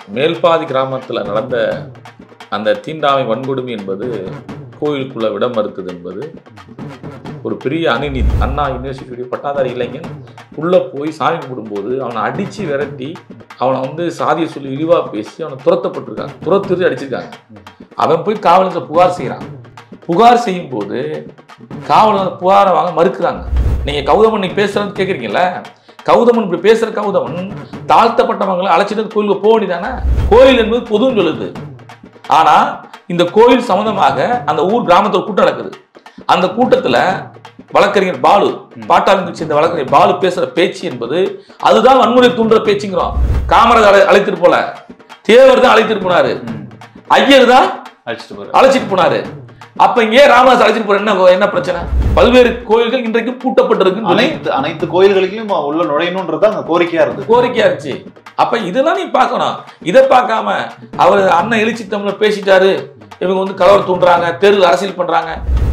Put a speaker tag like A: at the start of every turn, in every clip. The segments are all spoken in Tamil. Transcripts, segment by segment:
A: மேல்பாதி கிராமத்தில் நடந்த அந்த தீண்டாமை வன்கொடுமை என்பது கோயிலுக்குள்ள விட மறுத்தது என்பது ஒரு பெரிய அநீதி அண்ணா யூனிவர்சிட்டியுடைய பட்டாதாரி இளைஞன் உள்ளே போய் சாமி கும்பிடும்போது அவனை அடித்து விரட்டி அவனை வந்து சாதியை சொல்லி இழிவாக பேசி அவனை துரத்தப்பட்டிருக்காங்க துரத்துறது அடிச்சிருக்காங்க அவன் போய் காவலத்தில் புகார் செய்கிறான் புகார் செய்யும்போது காவலர் புகாரை வாங்க மறுக்கிறாங்க நீங்கள் கௌதமன் நீ பேசுறது கேட்குறீங்கல்ல கௌதமன் இப்படி பேசுகிற கௌதமன் தாழ்த்தப்பட்டவங்களை அழைச்சிட்டு கோயிலுக்கு போக வேண்டியதானே கோயில் என்பது பொதுன்னு சொல்லுது ஆனால் இந்த கோயில் சம்மந்தமாக அந்த ஊர் கிராமத்தில் கூட்டம் நடக்குது அந்த கூட்டத்தில் வழக்கறிஞர் பாலு பாட்டாளி சேர்ந்த வழக்கறிஞர் பாலு பேசுற பேச்சு என்பது அதுதான் வன்முறை தூண்டுற பேச்சுங்கிறோம் காமராஜர் அழை- அழைத்துட்டு போல தேவர் தான் அழைத்துட்டு போனாரு ஐயர் தான்
B: அடிச்சுட்டு போறாரு
A: அழைச்சிட்டு போனாரு அப்ப இங்கே ராமதாஸ் அழைச்சிட்டு போற என்ன என்ன பிரச்சனை பல்வேறு கோயில்கள் இன்றைக்கு பூட்டப்பட்டிருக்கு
B: அனைத்து அனைத்து கோயில்களுக்கும் உள்ள நுழையணுன்றது அந்த கோரிக்கையா இருந்தது
A: கோரிக்கையா இருந்துச்சு அப்ப இதெல்லாம் நீ பார்க்கணும் இதை பார்க்காம அவர் அண்ணன் எழுச்சி தமிழ்ல பேசிட்டாரு இவங்க வந்து கலவர் தூண்டுறாங்க தெருவில் அரசியல் பண்றாங்க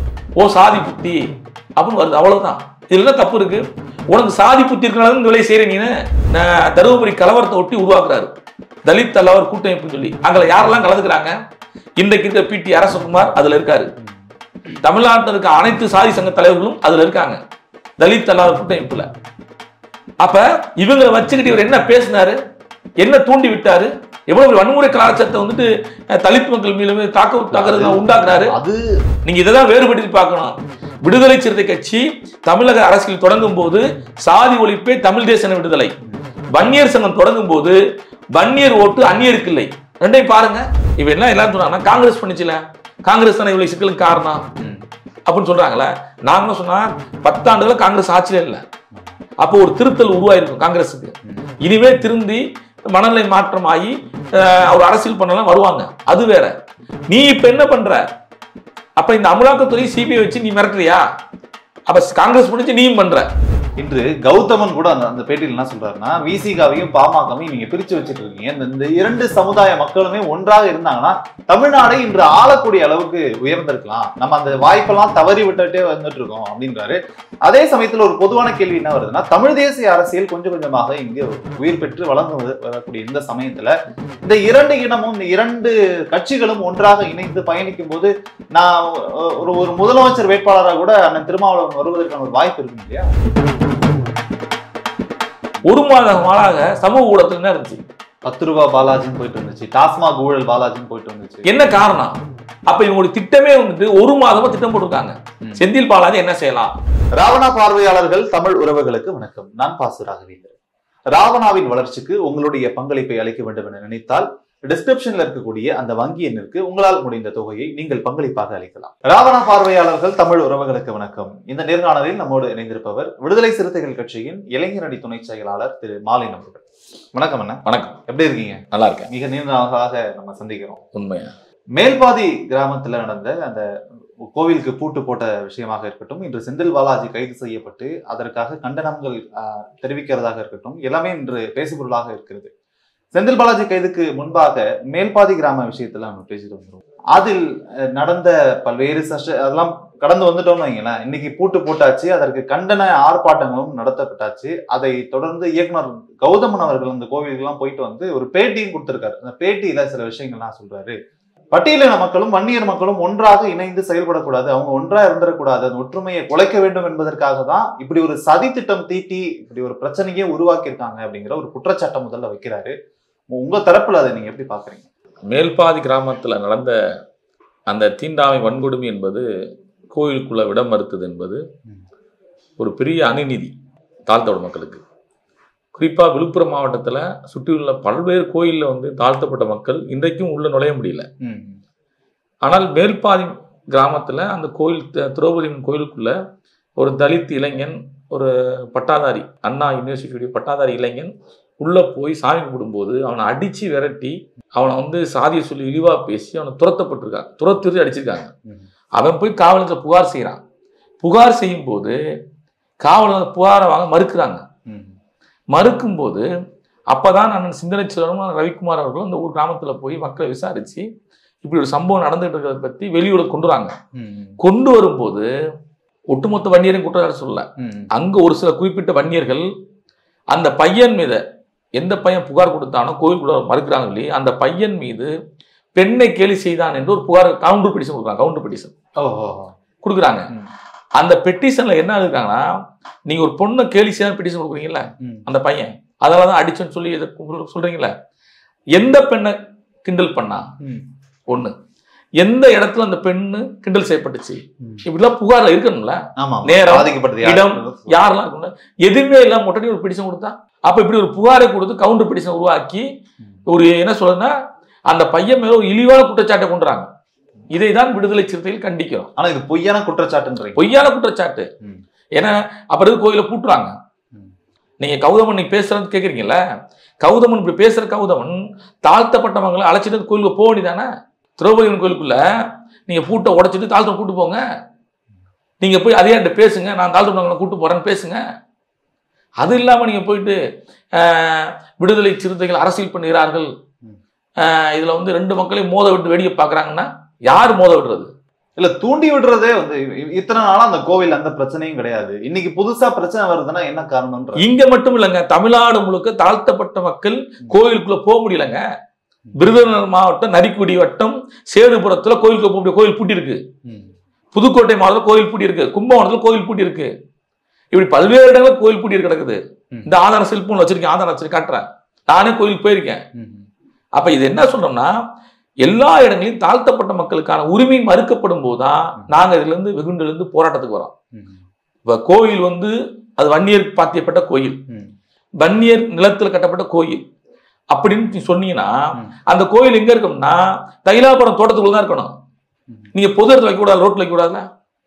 A: ஓ சாதி புத்தி அப்படின்னு வருது அவ்வளவுதான் இதுல என்ன தப்பு இருக்கு உனக்கு சாதி புத்தி இருக்கிறனால இந்த வேலையை செய்யற நீனு நான் தருமபுரி கலவரத்தை ஒட்டி உருவாக்குறாரு தலித் தலைவர் கூட்டமைப்புன்னு சொல்லி அங்கே யாரெல்லாம் கலந்துக்கிறாங்க இன்றைக்கு இருக்கிற பிடி அரசகுமார் அதுல இருக்காரு தமிழ்நாட்டில் இருக்க அனைத்து சாதி சங்க தலைவர்களும் அதுல இருக்காங்க தலித் தலைவர் கூட்டமைப்புல அப்ப இவங்களை வச்சுக்கிட்டு இவர் என்ன பேசினாரு என்ன தூண்டி விட்டாரு எவ்வளவு பெரிய வன்முறை கலாச்சாரத்தை வந்துட்டு அஹ், தலித் மக்கள் மீது தாக்க தாக்குறது உண்டாக்குறாரு
B: அது
A: நீங்க இதை தான் வேறுபடுத்தி பார்க்கணும் விடுதலை சிறுத்தை கட்சி தமிழக அரசியல் தொடங்கும் போது சாதி ஒழிப்பே தமிழ் தேசன விடுதலை வன்னியர் சங்கம் தொடங்கும் போது வன்னியர் ஓட்டு அந்நியருக்கு இல்லை ரெண்டையும் பாருங்க இவ என்ன எல்லாம் சொன்னாங்கன்னா காங்கிரஸ் பண்ணிச்சுல காங்கிரஸ் தானே இவ்வளவு சிக்கலுக்கு காரணம் அப்படின்னு சொல்றாங்களே நாங்க என்ன சொன்னா பத்தாண்டுகள காங்கிரஸ் ஆட்சியில இல்லை அப்போ ஒரு திருத்தல் உருவாயிருக்கும் காங்கிரஸுக்கு இனிமே திருந்தி மனநிலை மாற்றம் ஆகி அஹ், ஒரு அரசியல் பண்ணலாம் வருவாங்க அது வேற நீ இப்ப என்ன பண்ற அப்ப இந்த அமலாக்கத்துறை சிபிஐ வச்சு நீ மிரட்டுறியா அப்ப காங்கிரஸ் முடிஞ்சு நீயும் பண்ற
B: இன்று கௌதமன் கூட அந்த அந்த பேட்டியில் என்ன சொல்றாருன்னா விசிகாவையும் பாமகவையும் நீங்க பிரிச்சு வச்சுட்டு இருக்கீங்க இந்த- இந்த இரண்டு சமுதாய மக்களுமே ஒன்றாக இருந்தாங்கன்னா தமிழ்நாடை இன்று ஆளக்கூடிய அளவுக்கு உயர்ந்திருக்கலாம் நம்ம அந்த வாய்ப்பெல்லாம் தவறி விட்டுட்டே வந்துட்டு இருக்கோம் அப்படின்றாரு அதே சமயத்துல ஒரு பொதுவான கேள்வி என்ன வருதுன்னா தமிழ் தேசிய அரசியல் கொஞ்சம் கொஞ்சமாக இங்கே உயிர் பெற்று வளர்ந்து வரு- வரக்கூடிய இந்த சமயத்துல இந்த இரண்டு இனமும் இந்த இரண்டு கட்சிகளும் ஒன்றாக இணைந்து பயணிக்கும் போது நான் ஒரு ஒரு முதலமைச்சர் வேட்பாளராக கூட அண்ணன் திருமாவளவன் வருவதற்கான ஒரு வாய்ப்பு இருக்கும் இல்லையா
A: ஒரு மாத நாளாக சமூக ஊடகத்துல என்ன இருந்துச்சு
B: பத்து ரூபாய் பாலாஜின்னு போயிட்டு இருந்துச்சு டாஸ்மாக் ஊழல் பாலாஜின்னு போயிட்டு இருந்துச்சு
A: என்ன காரணம் அப்ப இவங்களுடைய திட்டமே வந்துட்டு ஒரு மாதமா திட்டம் போட்டிருக்காங்க
B: ம்.
A: செந்தில் பாலாஜி என்ன செய்யலாம்
B: ராவணா பார்வையாளர்கள் தமிழ் உறவுகளுக்கு வணக்கம் நான் பாசு ராகவேந்தர் ராவணாவின் வளர்ச்சிக்கு உங்களுடைய பங்களிப்பை அளிக்க வேண்டும் என நினைத்தால் டிஸ்கிரிப்ஷன்ல இருக்கக்கூடிய அந்த வங்கி எண்ணிற்கு உங்களால் முடிந்த தொகையை நீங்கள் பங்களிப்பாக அளிக்கலாம் ராவணா பார்வையாளர்கள் தமிழ் உறவுகளுக்கு வணக்கம் இந்த நேர்காணலில் நம்மோடு இணைந்திருப்பவர் விடுதலை சிறுத்தைகள் கட்சியின் இளைஞரணி துணை செயலாளர் திரு மாலின் அவர்கள் வணக்கம் அண்ணா
A: வணக்கம்
B: எப்படி இருக்கீங்க
A: நல்லா இருக்கேன்
B: மிக நீண்ட நாளாக நம்ம சந்திக்கிறோம்
A: உண்மையா
B: மேல்பாதி கிராமத்துல நடந்த அந்த கோவிலுக்கு பூட்டு போட்ட விஷயமாக இருக்கட்டும் இன்று செந்தில் பாலாஜி கைது செய்யப்பட்டு அதற்காக கண்டனங்கள் ஆஹ், தெரிவிக்கிறதாக இருக்கட்டும் எல்லாமே இன்று பேசுபொருளாக இருக்கிறது செந்தில் பாலாஜி கைதுக்கு முன்பாக மேல்பாதி கிராம விஷயத்துல நம்ம பேசிட்டு வந்தோம் அதில் அஹ், நடந்த பல்வேறு சஷ்ட அதெல்லாம் கடந்து வந்துட்டோம்னு வைங்களேன் இன்னைக்கு பூட்டு போட்டாச்சு அதற்கு கண்டன ஆர்ப்பாட்டங்களும் நடத்தப்பட்டாச்சு அதை தொடர்ந்து இயக்குனர் கௌதமன் அவர்கள் அந்த கோவிலுக்கெல்லாம் போயிட்டு வந்து ஒரு பேட்டியும் கொடுத்திருக்காரு அந்த பேட்டியில சில விஷயங்கள்லாம் சொல்றாரு பட்டியலின மக்களும் வன்னியர் மக்களும் ஒன்றாக இணைந்து செயல்படக்கூடாது அவங்க ஒன்றா இருந்துடக்கூடாது அந்த ஒற்றுமையை குலைக்க வேண்டும் என்பதற்காக தான் இப்படி ஒரு சதி திட்டம் தீட்டி இப்படி ஒரு பிரச்சனையே உருவாக்கியிருக்காங்க அப்படிங்கிற ஒரு குற்றச்சாட்டம் முதல்ல வைக்கிறாரு உங்க தரப்புல அதை நீங்க எப்படி பாக்குறீங்க
A: மேல்பாதி கிராமத்தில் நடந்த அந்த தீண்டாமை வன்கொடுமை என்பது கோயிலுக்குள்ள விட மறுத்தது என்பது
B: ம்.
A: ஒரு பெரிய அநீதி தாழ்த்தப்பட்ட மக்களுக்கு குறிப்பாக விழுப்புரம் மாவட்டத்தில் சுற்றியுள்ள பல்வேறு கோயிலில் வந்து தாழ்த்தப்பட்ட மக்கள் இன்றைக்கும் உள்ள நுழைய முடியல
B: ம்.
A: ஆனால் மேல்பாதி கிராமத்தில் அந்த கோயில் த- திரௌபதி அம்மன் கோயிலுக்குள்ள ஒரு தலித் இளைஞன் ஒரு பட்டாதாரி அண்ணா யூனிவர்சிட்டியுடைய பட்டாதாரி இளைஞன் உள்ளே போய் சாமி கும்பிடும்போது அவனை அடித்து விரட்டி அவனை வந்து சாதியை சொல்லி இழிவாக பேசி அவனை துரத்தப்பட்டிருக்காங்க துரத்துறது அடிச்சிருக்காங்க
B: ம்.
A: அவன் போய் காவலத்தில் புகார் செய்கிறான் புகார் செய்யும்போது காவலர் புகாரை வாங்க மறுக்கிறாங்க
B: ம்.
A: மறுக்கும்போது அப்பதான் நான் சிந்தனை செல்வனும் ரவிக்குமார் அவர்களும் இந்த ஊர் கிராமத்தில் போய் மக்களை விசாரித்து இப்படி ஒரு சம்பவம் நடந்துகிட்டு இருக்கிறத பற்றி வெளியூட கொண்டு வராங்க
B: ம்.
A: கொண்டு வரும்போது ஒட்டுமொத்த வன்னியரையும் குற்றச்சாட்டு சொல்லல
B: ம்.
A: அங்க ஒரு சில குறிப்பிட்ட வன்னியர்கள் அந்த பையன் மீத எந்த பையன் புகார் கொடுத்தானோ கோயிலுக்குள்ள மறுக்கிறாங்க சொல்லி அந்த பையன் மீது பெண்ணை கேலி செய்தான் என்று ஒரு புகார் கவுண்டர் பெட்டிஷன் கொடுக்குறாங்க கவுண்டர் பெட்டிஷன்
B: ஓஹோ
A: கொடுக்குறாங்க
B: ம்.
A: அந்த பெட்டிஷன்ல என்ன இருக்காங்கன்னா நீங்க ஒரு பொண்ணை கேலி செய்ய பெட்டிஷன் கொடுக்குறீங்கல்ல
B: ம்.
A: அந்த பையன் அதனால தான் அடிச்சேன்னு சொல்லி இதை கு- சொல்றீங்கல்ல எந்த பெண்ணை கிண்டல் பண்ணா
B: ம்.
A: ஒண்ணு எந்த இடத்துல அந்த பெண்ணு கிண்டல் செய்யப்பட்டுச்சு
B: ம்.
A: இப்படிலாம் புகார்ல இருக்கணும்ல
B: ஆமா
A: நேரம்,
B: பாதிக்கப்பட்டது
A: இடம்,
B: யார்?
A: யாரெல்லாம் இருக்கும்ல எதுவுமே இல்லாம உடனே ஒரு பெட்டிஷன் கொடுத்தா அப்ப இப்படி ஒரு புகாரை கொடுத்து கவுண்டர் பெட்டிஷன் உருவாக்கி ஒரு என்ன சொல்றதுன்னா அந்த பையன் மேல ஒரு இழிவான குற்றச்சாட்டை கொண்டுறாங்க இதை தான் விடுதலை சிறுத்தைகள் கண்டிக்கிறோம்
B: ஆனா இது பொய்யான குற்றச்சாட்டுன்றீங்க
A: பொய்யான குற்றச்சாட்டு
B: ம்.
A: ஏன்னா அப்புறம் எதுக்கு கோயிலை பூட்டுறாங்க
B: ம்.
A: நீங்க கௌதமன் நீ பேசுறது கேக்குறீங்கல்ல கௌதமன் இப்படி பேசுற கௌதமன் தாழ்த்தப்பட்டவங்களை அழைச்சிட்டு கோயிலுக்கு போக வேண்டியதானே திரௌபதியின் கோயிலுக்குள்ள நீங்க பூட்டை உடைச்சிட்டு தாழ்த்த கூட்டு போங்க நீங்க போய் அதே என்கிட்ட பேசுங்க நான் தாழ்த்தப்பட்டவங்களை கூட்டு போறேன்னு பேசுங்க அது இல்லாம நீங்க போயிட்டு ஆஹ், விடுதலை சிறுத்தைகள் அரசியல் பண்ணுகிறார்கள்
B: ம்.
A: ஆஹ், இதுல வந்து ரெண்டு மக்களையும் மோத விட்டு வேடிக்கை பார்க்கறாங்கன்னா யார் மோத விடுறது
B: இல்ல தூண்டி விடுறதே வந்து இ- இத்தனை நாளா அந்த கோவில் அந்த பிரச்சனையும் கிடையாது இன்னைக்கு புதுசா பிரச்சனை வருதுன்னா என்ன காரணம்ன்ற
A: இங்க மட்டும் இல்லைங்க தமிழ்நாடு முழுக்க தாழ்த்தப்பட்ட மக்கள் கோயிலுக்குள்ள போக முடியலங்க விருதுநகர் மாவட்டம் நரிக்குடி வட்டம் சேதுபுரத்துல கோயிலுக்குள்ள போக முடியும் கோயில் பூட்டி இருக்கு
B: ம்.
A: புதுக்கோட்டை மாவட்டத்தில் கோயில் பூட்டி இருக்கு கும்பகோணத்துல கோயில் பூட்டி இருக்கு இப்படி பல்வேறு இடங்களில் கோயில் பூட்டி கிடக்குது
B: ம்.
A: இந்த ஆதார செல்போன் வச்சிருக்கேன் ஆதார வச்சிருக்கேன் காட்டுறேன் நானே கோயிலுக்கு போயிருக்கேன்
B: ம்.
A: அப்ப இது என்ன சொல்றோம்னா எல்லா இடங்களிலும் தாழ்த்தப்பட்ட மக்களுக்கான உரிமை மறுக்கப்படும் போதுதான் நாங்க இதுல இருந்து வெகுண்டுல இருந்து போராட்டத்துக்கு வரோம்
B: ம்.
A: இப்ப கோயில் வந்து அது வன்னியர் பாத்தியப்பட்ட கோயில்
B: ம்.
A: வன்னியர் நிலத்தில் கட்டப்பட்ட கோயில் அப்படின்னு நீ சொன்னீங்கன்னா
B: ம்.
A: அந்த கோயில் எங்க இருக்கும்னா தைலாபுரம் தோட்டத்துக்குள்ள தான் இருக்கணும்
B: ம்.
A: நீங்க பொது இடத்துல வைக்கக்கூடாது ரோட்ல வைக்கக்கூடாதுல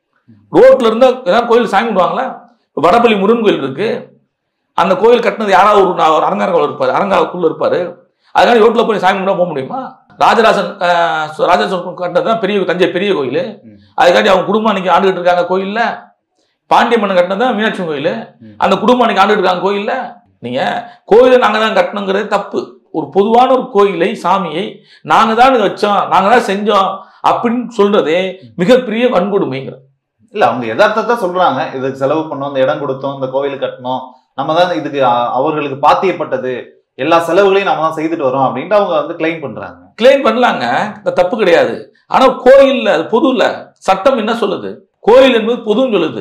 A: ரோட்ல இருந்தா ஏதாவது கோயில் சாமி கும்பிடுவாங்களா இப்ப வடபள்ளி முருகன் கோயில் இருக்கு அந்த கோயில் கட்டினது யாராவது ஒரு நா- ஒரு அரங்காரங்கள் இருப்பாரு அரங்காவுக்குள்ள இருப்பாரு அதனால ரோட்ல போய் சாமி கும்பிட போக முடியுமா ராஜராஜன் ஆஹ், சு- ராஜராஜன் கட்டினது தான் பெரிய தஞ்சை பெரிய கோயில்
B: ம்.
A: அதுக்காண்டி அவங்க குடும்பம் அன்னைக்கு ஆண்டுகிட்டு இருக்காங்க கோயில்ல பாண்டிய மன்னன் கட்டினது தான் மீனாட்சி கோயில்
B: ம்.
A: அந்த குடும்பம் அன்னைக்கு ஆண்டுகிட்டு இருக்காங்க கோயில்ல நீங்க கோயிலை நாங்க தான் கட்டணுங்கிறது தப்பு ஒரு பொதுவான ஒரு கோயிலை சாமியை நாங்க தான் இதை வச்சோம் நாங்க தான் செஞ்சோம் அப்படின்னு சொல்றதே மிகப்பெரிய வன்கொடுமைங்கிற
B: இல்ல அவங்க யதார்த்தத்தை சொல்றாங்க இதுக்கு செலவு பண்ணோம் இந்த இடம் கொடுத்தோம் இந்த கோவில் கட்டணும் நம்ம தான் இதுக்கு அ- அவர்களுக்கு பாத்தியப்பட்டது எல்லா செலவுகளையும் நம்ம தான் செய்துட்டு வரோம் அப்படின்ட்டு அவங்க வந்து கிளைம் பண்றாங்க
A: கிளைம் பண்ணலாங்க இந்த தப்பு கிடையாது ஆனா கோயில்ல அது பொது இல்ல சட்டம் என்ன சொல்லுது கோயில் என்பது பொதுன்னு சொல்லுது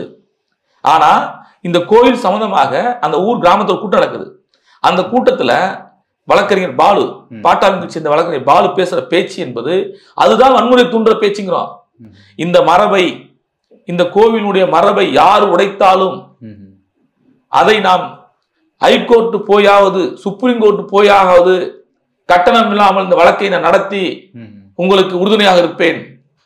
A: ஆனா இந்த கோயில் சம்பந்தமாக அந்த ஊர் கிராமத்துல கூட்டம் நடக்குது அந்த கூட்டத்துல வழக்கறிஞர் பாலு
B: ம்.
A: பாட்டாளி சேர்ந்த வழக்கறிஞர் பாலு பேசுற பேச்சு என்பது அதுதான் வன்முறை தூண்டுற பேச்சுங்கிறோம்
B: ம்.
A: இந்த மரபை இந்த கோவிலுடைய மரபை யார் உடைத்தாலும்
B: ம்.
A: அதை நாம் ஹைகோர்ட் போயாவது சுப்ரீம் கோர்ட் போயாவது கட்டணம் இல்லாமல் இந்த வழக்கை நான் நடத்தி
B: ம்.
A: உங்களுக்கு உறுதுணையாக இருப்பேன்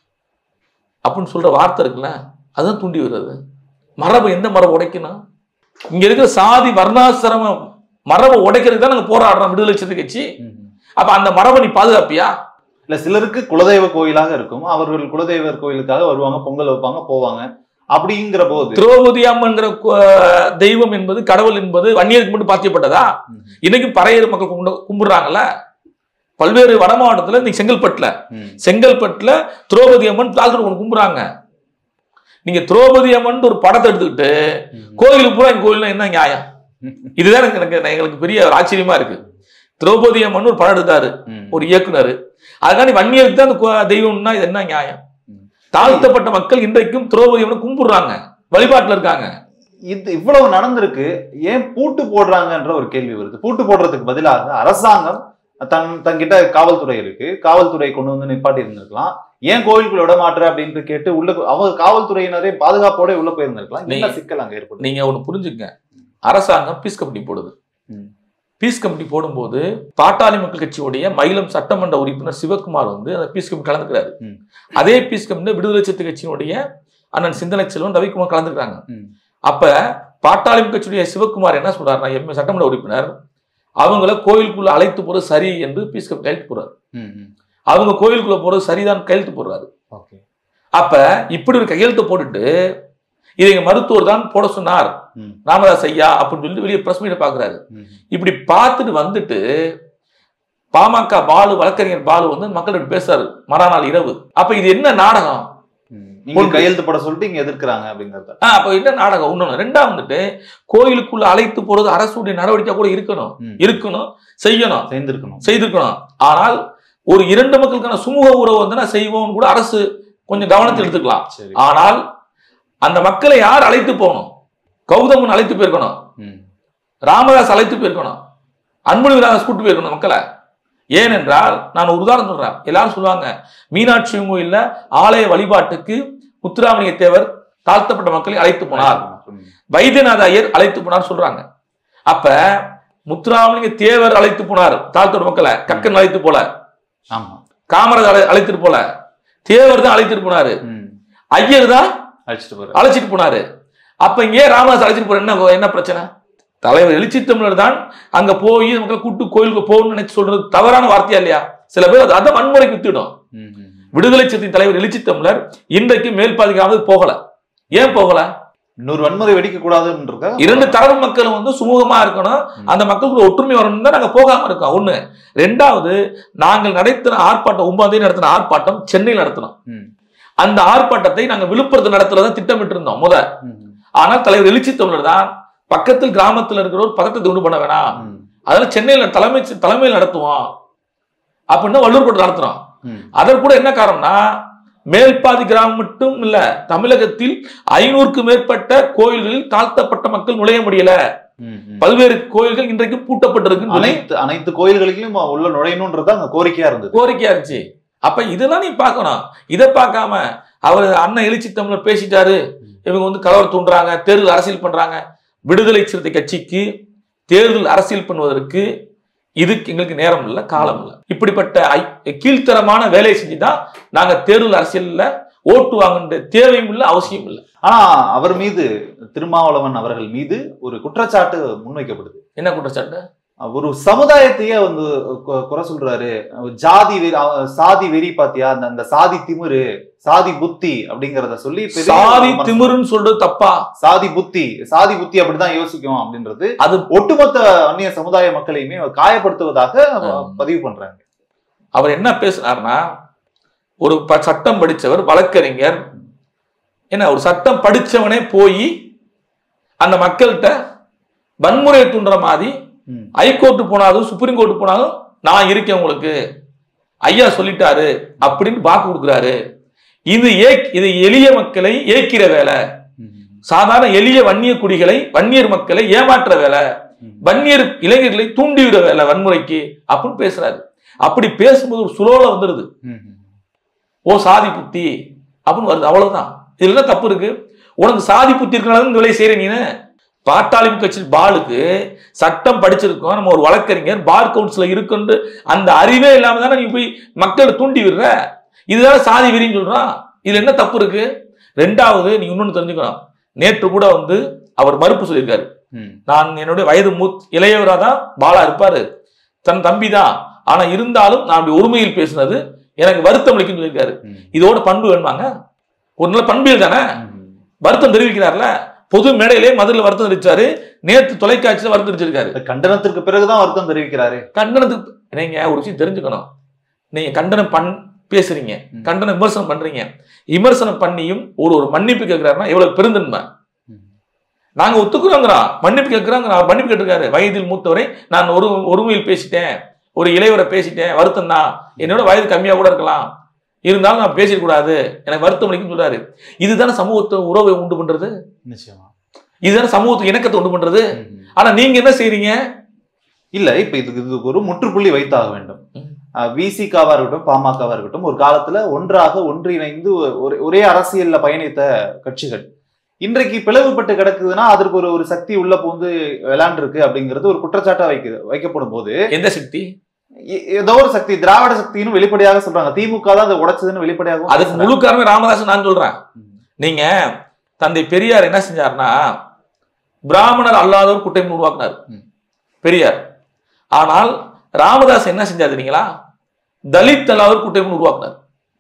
A: அப்படின்னு சொல்ற வார்த்தை இருக்குல்ல அதுதான் தூண்டி வருது மரபு எந்த மரபு உடைக்கணும் இங்க இருக்கிற சாதி வர்ணாசிரம மரபை உடைக்கிறதுக்கு தான் நாங்க போராடுறோம் விடுதலை சிறுத்தை கட்சி
B: ம்.
A: அப்ப அந்த மரபை நீ பாதுகாப்பியா
B: இல்ல சிலருக்கு குலதெய்வ கோயிலாக இருக்கும் அவர்கள் குலதெய்வர் கோயிலுக்காக வருவாங்க பொங்கல் வைப்பாங்க போவாங்க அப்படிங்கிற போது
A: திரௌபதி அம்மன்கிற கு- தெய்வம் என்பது கடவுள் என்பது வன்னியருக்கு மட்டும் பாத்தியப்பட்டதா
B: ம்.
A: இன்னைக்கு பறையர் மக்கள் கும்பிடு கும்பிடுறாங்கல்ல பல்வேறு வட மாவட்டத்துல இன்னைக்கு செங்கல்பட்டுல
B: ம்.
A: செங்கல்பட்டுல திரௌபதி அம்மன் தாழ்த்து ஒன்று கும்பிடுறாங்க நீங்க திரௌபதி அம்மன் ஒரு படத்தை எடுத்துக்கிட்டு
B: ம்.
A: கோயிலுக்கு பூரா எங்க கோயில்னா என்ன நியாயம் இதுதான் எனக்கு எனக்கு எங்களுக்கு பெரிய ஒரு ஆச்சரியமா இருக்கு திரௌபதி அம்மன் ஒரு படம் எடுத்தாரு
B: ம்.
A: ஒரு இயக்குனர் அதுக்காண்டி வன்னியருக்கு தான் அந்த கோ- தெய்வம்னா இது என்ன நியாயம்
B: ம்.
A: தாழ்த்தப்பட்ட மக்கள் இன்றைக்கும் திரௌபதி அம்மனை கும்பிடுறாங்க வழிபாட்டுல இருக்காங்க
B: இது இவ்வளவு நடந்திருக்கு ஏன் பூட்டு போடுறாங்கன்ற ஒரு கேள்வி வருது பூட்டு போடுறதுக்கு பதிலாக அரசாங்கம் தன் தன்கிட்ட காவல்துறை இருக்கு காவல்துறை கொண்டு வந்து நிப்பாட்டி இருந்திருக்கலாம் ஏன் கோயிலுக்குள்ள விட மாட்டுற அப்படின்ட்டு கேட்டு உள்ள அவங்க காவல்துறையினரே பாதுகாப்போட உள்ள போயிருந்திருக்கலாம் என்ன
A: நீங்க-
B: சிக்கல் அங்க ஏற்படும்
A: நீங்க ஒண்ணு புரிஞ்சுக்கங்க அரசாங்கம் பீஸ் கமிட்டி போடுது
B: ம்.
A: பீஸ் கமிட்டி போடும்போது பாட்டாளி மக்கள் கட்சியுடைய மயிலம் சட்டமன்ற உறுப்பினர் சிவகுமார் வந்து அந்த பீஸ் கமிட்டி கலந்துக்கிறாரு
B: ம்.
A: அதே பீஸ் கமிட்டி விடுதலை சிறுத்தை கட்சியினுடைய அண்ணன் சிந்தனை செல்வன் ரவிக்குமார் கலந்துக்கிறாங்க
B: ம்.
A: அப்ப பாட்டாளி மக்கள் கட்சியுடைய சிவகுமார் என்ன சொல்றாருன்னா எம் சட்டமன்ற உறுப்பினர் அவங்கள கோயிலுக்குள்ள அழைத்து போறது சரி என்று பீஸ் கமிட்டி கையெழுத்து போடுறாரு
B: ம், ம்.
A: அவங்க கோயிலுக்குள்ள போறது சரிதான் கையெழுத்து போடுறாரு
B: ஓகே
A: அப்ப இப்படி ஒரு கையெழுத்து போட்டுட்டு இதை எங்க மருத்துவர் தான் போட சொன்னார்
B: ம்.
A: ராமதாஸ் ஐயா அப்படின்னு சொல்லிட்டு வெளியே பிரஸ் மீட் பாக்குறாரு
B: ம்.
A: இப்படி பார்த்துட்டு வந்துட்டு பாமக பாலு வழக்கறிஞர் பாலு வந்து மக்கள்கிட்ட பேசுறாரு மறுநாள் இரவு அப்ப இது என்ன நாடகம்
B: ம். இங்க
A: கொண்டு.
B: கையெழுத்து போட சொல்லிட்டு இங்க எதிர்க்கிறாங்க அப்படிங்கறத
A: ஆ, அப்ப என்ன நாடகம் இன்னொன்னு ரெண்டா வந்துட்டு கோயிலுக்குள்ள அழைத்து போறது அரசுடைய நடவடிக்கை கூட இருக்கணும்
B: ம்.
A: இருக்கணும் செய்யணும்
B: சேர்ந்திருக்கணும்
A: செய்திருக்கணும் ஆனால் ஒரு இரண்டு மக்களுக்கான சுமூக உறவு வந்து நான் செய்வோம்னு கூட அரசு கொஞ்சம் கவனத்தில் எடுத்துக்கலாம்
B: சரி
A: ஆனால் அந்த மக்களை யார் அழைத்து போகணும் கௌதமன் அழைத்து போயிருக்கணும்
B: ம்.
A: ராமதாஸ் அழைத்து போயிருக்கணும் அன்புமணி ராமதாஸ் கூட்டு போயிருக்கணும் மக்களை ஏனென்றால் நான் ஒரு உதாரணம் சொல்றேன் எல்லாரும் சொல்லுவாங்க மீனாட்சி கோயில்ல ஆலய வழிபாட்டுக்கு முத்துராமலிங்க தேவர் தாழ்த்தப்பட்ட மக்களை அழைத்து போனார்
B: ம்.
A: வைத்தியநாத ஐயர் அழைத்து போனார் சொல்றாங்க அப்ப முத்துராமலிங்க தேவர் அழைத்து போனார் தாழ்த்தப்பட்ட மக்களை கக்கன் அழைத்து போல
B: ஆமா
A: காமராஜர் அழை- அழைத்துட்டு போல தேவர் தான் அழைத்துட்டு போனாரு
B: ம்.
A: ஐயர் தான்
B: அழைச்சிட்டு போற
A: அழைச்சிட்டு போனாரு அப்ப இங்கே ராமதாஸ் அழைச்சிட்டு போற என்ன என்ன பிரச்சனை தலைவர் எழுச்சி தமிழர் தான் அங்க போய் மக்களை கூட்டு கோயிலுக்கு போகணும்னு நினைச்சு சொல்றது தவறான வார்த்தையா இல்லையா சில பேர் அது- அதை வன்முறைக்கு வித்துடும்
B: ம், ம், ம்.
A: விடுதலை சிறுத்தை தலைவர் எழுச்சி தமிழர் இன்றைக்கு மேல் பாதுகாவது போகல ஏன் போகல
B: இன்னொரு வன்முறை வெடிக்க கூடாதுன்றத
A: இரண்டு தரப்பு மக்களும் வந்து சுமூகமா இருக்கணும் அந்த மக்களுக்கு ஒற்றுமை வரணும் தான் நாங்க போகாம இருக்கோம் ஒண்ணு ரெண்டாவது நாங்கள் நடத்தின ஆர்ப்பாட்டம் ஒன்பதாம் தேதி நடத்தின ஆர்ப்பாட்டம் சென்னையில் நடத்தினோம்
B: ம்.
A: அந்த ஆர்ப்பாட்டத்தை நாங்க விழுப்புரத்தில் நடத்துறதா திட்டமிட்டு இருந்தோம் முத
B: ம், ம்.
A: ஆனால் தலைவர் எழுச்சி தமிழர் தான் பக்கத்தில் கிராமத்தில் இருக்கிற ஒரு பதட்டத்தை உண்டு பண்ண வேணாம்
B: ம்.
A: அதனால சென்னையில தலைமை தலைமையில் நடத்துவோம் அப்படின்னு வள்ளூர் கோட்டை நடத்துறோம்
B: ம்.
A: அதற்கு கூட என்ன காரணம்னா மேல்பாதி கிராமம் மட்டும் இல்ல தமிழகத்தில் ஐநூறுக்கு மேற்பட்ட கோயில்களில் தாழ்த்தப்பட்ட மக்கள் நுழைய முடியல
B: ம், ம்.
A: பல்வேறு கோயில்கள் இன்றைக்கு பூட்டப்பட்டிருக்குன்னு சொல்லி
B: அனைத்து அனைத்து கோயில்களுக்கும் உள்ள நுழையணும்ன்றது அங்க கோரிக்கையா இருந்தது
A: கோரிக்கையா இருந்துச்சு அப்ப இதெல்லாம் நீ பார்க்கணும் இதை பார்க்காம அவர் அண்ணன் எழுச்சி தமிழர் பேசிட்டாரு இவங்க வந்து கலவர் தூண்டுறாங்க தேர்தல் அரசியல் பண்றாங்க விடுதலை சிறுத்தை கட்சிக்கு தேர்தல் அரசியல் பண்ணுவதற்கு இதுக்கு எங்களுக்கு நேரம் இல்லை காலம் இல்லை இப்படிப்பட்ட ஐ- கீழ்த்தரமான வேலையை செஞ்சு தான் நாங்க தேர்தல் அரசியல்ல ஓட்டு வாங்குன்ற தேவையும் இல்லை அவசியம் இல்லை
B: ஆனா அவர் மீது திருமாவளவன் அவர்கள் மீது ஒரு குற்றச்சாட்டு முன்வைக்கப்படுது
A: என்ன குற்றச்சாட்டு
B: ஒரு சமுதாயத்தையே வந்து கு- குறை சொல்றாரு ஜாதி வெறி அவ- சாதி வெறி பாத்தியா அந்த அந்த சாதி திமிரு சாதி புத்தி அப்படிங்கறத சொல்லி பெரிய
A: சாதி
B: விமர்சனம்.
A: திமிருன்னு சொல்றது தப்பா
B: சாதி புத்தி சாதி புத்தி அப்படிதான் யோசிக்கும் அப்படின்றது
A: அது
B: ஒட்டுமொத்த அந்நிய சமுதாய மக்களையுமே காயப்படுத்துவதாக
A: ஆம்.
B: பதிவு பண்றாங்க
A: அவர் என்ன பேசினார்னா ஒரு ப- சட்டம் படிச்சவர் வழக்கறிஞர் என்ன ஒரு சட்டம் படிச்சவனே போய் அந்த மக்கள்கிட்ட வன்முறையை தூண்டுற மாதிரி
B: ம்.
A: ஹைகோர்ட்டு போனாலும் சுப்ரீம் கோர்ட்டு போனாலும் நான் இருக்கேன் உங்களுக்கு ஐயா சொல்லிட்டாரு அப்படின்னு வாக்கு கொடுக்குறாரு இது ஏ இது எளிய மக்களை ஏக்கிற வேலை சாதாரண எளிய வன்னிய குடிகளை வன்னியர் மக்களை ஏமாற்ற வேலை
B: ம்.
A: வன்னியர் இளைஞர்களை தூண்டிவிட வேலை வன்முறைக்கு அப்படின்னு பேசுறாரு அப்படி பேசும்போது ஒரு சுலோல வந்துடுது
B: ம்.
A: ஓ சாதி புத்தி அப்படின்னு வருது அவ்வளவுதான் இதுல என்ன தப்பு இருக்கு உனக்கு சாதி புத்தி இருக்கனால இந்த வேலையை செய்யற நீனு பாட்டாளி கட்சி பாலுக்கு சட்டம் படிச்சிருக்கோம் நம்ம ஒரு வழக்கறிஞர் பார் கவுன்சில இருக்குன்னு அந்த அறிவே இல்லாம தானே நீ போய் மக்களை தூண்டி விடுற இதுதானே சாதி வெறின்னு சொல்றான் இதுல என்ன தப்பு இருக்கு ரெண்டாவது நீ இன்னொன்னு தெரிஞ்சுக்கணும் நேற்று கூட வந்து அவர் மறுப்பு சொல்லியிருக்காரு
B: ம்.
A: நான் என்னுடைய வயது மூத் இளையவரா தான் பாலா இருப்பாரு தன் தம்பி தான் ஆனா இருந்தாலும் நான் அப்படி ஒருமையில் பேசினது எனக்கு வருத்தம் அளிக்குன்னு சொல்லியிருக்காரு
B: ம்.
A: இதோட பண்பு வேணுமாங்க ஒரு நல்ல பண்பியல் தானே
B: ம்.
A: வருத்தம் தெரிவிக்கிறார்ல பொது மேடையிலே மதுரையில் வருத்தம் தெரிவிச்சாரு நேற்று தொலைக்காட்சியில வருத்தம் தெரிவிச்சிருக்காரு
B: கண்டனத்திற்கு பிறகுதான் வருத்தம் தெரிவிக்கிறாரு
A: கண்டனத்துக்கு நீங்க ஒரு விஷயம் தெரிஞ்சுக்கணும் நீங்க கண்டனம் பண் பேசுறீங்க
B: ம்.
A: கண்டனம் விமர்சனம் பண்றீங்க விமர்சனம் பண்ணியும் ஒரு ஒரு மன்னிப்பு கேட்கிறாருன்னா எவ்வளவு பெருந்தன்மை
B: ம்.
A: நாங்க ஒத்துக்கிறோங்கிறோம் மன்னிப்பு கேட்கிறோங்கிற அவர் மன்னிப்பு கேட்டிருக்காரு வயதில் மூத்தவரை நான் ஒரு ஒருமையில் பேசிட்டேன் ஒரு இளையவரை பேசிட்டேன் வருத்தம் தான் என்னோட வயது கம்மியா கூட இருக்கலாம் இருந்தாலும் நான் பேசிடக்கூடாது எனக்கு வருத்தம் அளிக்கும் சொல்றாரு இதுதானே சமூகத்தை உறவை உண்டு பண்றது
B: நிச்சயமா
A: இதுதானே சமூகத்துக்கு இணக்கத்தை உண்டு பண்றது
B: ம்.
A: ஆனா நீங்க என்ன செய்றீங்க
B: இல்ல இப்ப இதுக்கு இதுக்கு ஒரு முற்றுப்புள்ளி வைத்தாக வேண்டும்
A: ம்.
B: விசிகாவா இருக்கட்டும் பாமகவா இருக்கட்டும் ஒரு காலத்துல ஒன்றாக ஒன்றிணைந்து ஒரு ஒரே அரசியல்ல பயணித்த கட்சிகள் இன்றைக்கு பிளவுபட்டு கிடக்குதுன்னா அதற்கு ஒரு ஒரு சக்தி உள்ள பூந்து விளையாண்டுருக்கு அப்படிங்கிறது ஒரு குற்றச்சாட்டா வைக்குது வைக்கப்படும் போது
A: எந்த சக்தி
B: எ- ஏதோ ஒரு சக்தி திராவிட சக்தின்னு வெளிப்படையாக சொல்றாங்க திமுக தான் அதை உடைச்சதுன்னு வெளிப்படையாக
A: அதுக்கு முழு காரணமே ராமதாசன் நான் சொல்றேன் நீங்க தந்தை பெரியார் என்ன செஞ்சார்னா பிராமணர் அல்லாதவர் கூட்டமைப்பு உருவாக்குனார்
B: ம்.
A: பெரியார் ஆனால் ராமதாஸ் என்ன செஞ்சார் தெரியுங்களா தலித் அல்லாதவர் கூட்டமைப்பு உருவாக்குனார்